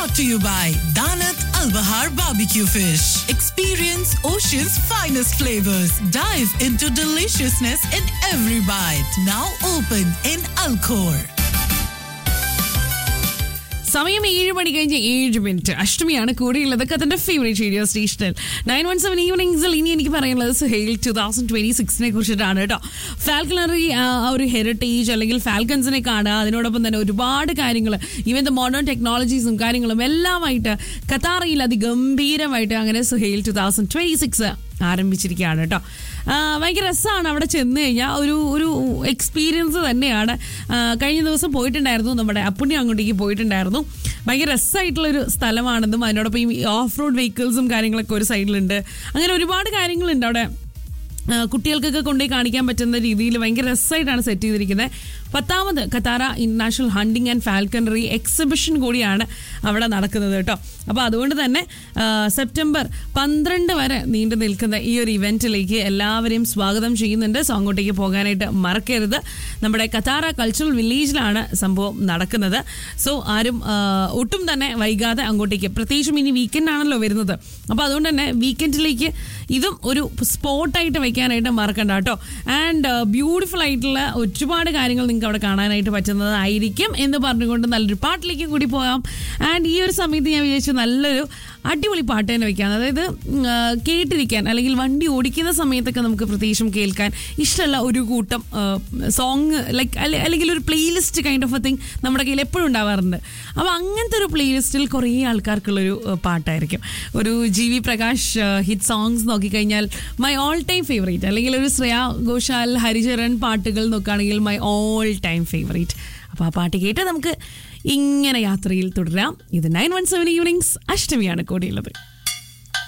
brought to you by Danat Al Bahar Barbecue Fish. Experience Ocean's finest flavors. Dive into deliciousness in every bite. Now open in Alcor. സമയം ഏഴ് മണി കഴിഞ്ഞ് ഏഴ് minute അഷ്ടമിയാണ് കൂടെയുള്ളത് അതിന്റെ favourite radio സ്റ്റേഷനിൽ nine one seven ഈവനിങ്സിൽ ഇനി എനിക്ക് പറയാനുള്ളത് സുഹേൽ ടു തൗസൻഡ് ട്വന്റി സിക്സിനെ കുറിച്ചിട്ടാണ് കേട്ടോ ഫാൽക്കണറി ആ ഒരു ഹെറിറ്റേജ് അല്ലെങ്കിൽ ഫാൽക്കൺസിനെ കാണുക അതിനോടൊപ്പം തന്നെ ഒരുപാട് കാര്യങ്ങൾ ഈവൻ ദ മോഡേൺ ടെക്നോളജീസും കാര്യങ്ങളും എല്ലാമായിട്ട് ഖത്താറയിൽ അതിഗംഭീരമായിട്ട് അങ്ങനെ Suhail two thousand twenty six ആരംഭിച്ചിരിക്കുകയാണ് കേട്ടോ ആ, ഭയങ്കര രസമാണ് അവിടെ ചെന്ന് കഴിഞ്ഞാൽ ഒരു ഒരു എക്സ്പീരിയൻസ് തന്നെയാണ് ആ, കഴിഞ്ഞ ദിവസം പോയിട്ടുണ്ടായിരുന്നു നമ്മുടെ അപ്പുണ്ണി അങ്ങോട്ടേക്ക് പോയിട്ടുണ്ടായിരുന്നു ഭയങ്കര രസമായിട്ടുള്ളൊരു സ്ഥലമാണെന്നും അതിനോടൊപ്പം ഈ ഓഫ് റോഡ് വെഹിക്കിൾസും കാര്യങ്ങളൊക്കെ ഒരു സൈഡിലുണ്ട് അങ്ങനെ ഒരുപാട് കാര്യങ്ങളുണ്ട് അവിടെ ആ, കുട്ടികൾക്കൊക്കെ കൊണ്ടുപോയി കാണിക്കാൻ പറ്റുന്ന രീതിയിൽ ഭയങ്കര രസമായിട്ടാണ് സെറ്റ് ചെയ്തിരിക്കുന്നത് പത്താമത് Katara international hunting and falconry exhibition കൂടിയാണ് അവിടെ നടക്കുന്നത് കേട്ടോ അപ്പോൾ അതുകൊണ്ട് തന്നെ ആ, സെപ്റ്റംബർ പന്ത്രണ്ട് വരെ നീണ്ടു നിൽക്കുന്ന ഈ ഒരു ഇവൻറ്റിലേക്ക് എല്ലാവരെയും സ്വാഗതം ചെയ്യുന്നുണ്ട് സോ അങ്ങോട്ടേക്ക് പോകാനായിട്ട് മറക്കരുത് നമ്മുടെ കത്താറ കൾച്ചറൽ വില്ലേജിലാണ് സംഭവം നടക്കുന്നത് സോ ആരും ആ, ഒട്ടും തന്നെ വൈകാതെ അങ്ങോട്ടേക്ക് പ്രത്യേകിച്ചും ഇനി വീക്കെൻഡ് ആണല്ലോ വരുന്നത് അപ്പോൾ അതുകൊണ്ട് തന്നെ വീക്കെൻഡിലേക്ക് ഇതും ഒരു സ്പോട്ടായിട്ട് വെക്കാനായിട്ട് മറക്കണ്ട കേട്ടോ ആൻഡ് ബ്യൂട്ടിഫുൾ ആയിട്ടുള്ള ഒരുപാട് കാര്യങ്ങൾ നിങ്ങൾക്ക് അവിടെ കാണാനായിട്ട് പറ്റുന്നതായിരിക്കും എന്ന് പറഞ്ഞുകൊണ്ട് നല്ലൊരു പാട്ടിലേക്കും കൂടി പോകാം ആൻഡ് ഈ ഒരു സമയത്ത് ഞാൻ വിചാരിച്ചു നല്ലൊരു അടിപൊളി പാട്ട് തന്നെ വെക്കാം അതായത് ഉം, ആ, കേട്ടിരിക്കാൻ അല്ലെങ്കിൽ വണ്ടി ഓടിക്കുന്ന സമയത്തൊക്കെ നമുക്ക് പ്രത്യേകിച്ചും കേൾക്കാൻ ഇഷ്ടമുള്ള ഒരു കൂട്ടം സോങ് ലൈക്ക് അല്ലെങ്കിൽ ഒരു playlist kind of a thing നമ്മുടെ കയ്യിൽ എപ്പോഴും ഉണ്ടാവാറുണ്ട് അപ്പോൾ അങ്ങനത്തെ ഒരു പ്ലേലിസ്റ്റിൽ കുറേ ആൾക്കാർക്കുള്ളൊരു ആ, പാട്ടായിരിക്കും ഒരു ജി വി പ്രകാശ് ഹിറ്റ് സോങ്സ് നോക്കിക്കഴിഞ്ഞാൽ മൈ ഓൾ ടൈം ഫേവറേറ്റ് അല്ലെങ്കിൽ ഒരു ശ്രേയ ഘോഷാൽ ഹരിചരൺ പാട്ടുകൾ നോക്കുകയാണെങ്കിൽ മൈ ഓൾ ടൈം ഫേവറേറ്റ് അപ്പോൾ ആ പാട്ട് കേട്ട് നമുക്ക് ഇങ്ങനെ യാത്രയിൽ തുടരാം ഇത് നയൻ വൺ സെവൻ ഈവനിങ്സ് അഷ്ടമിയാണ് കൂടിയുള്ളത്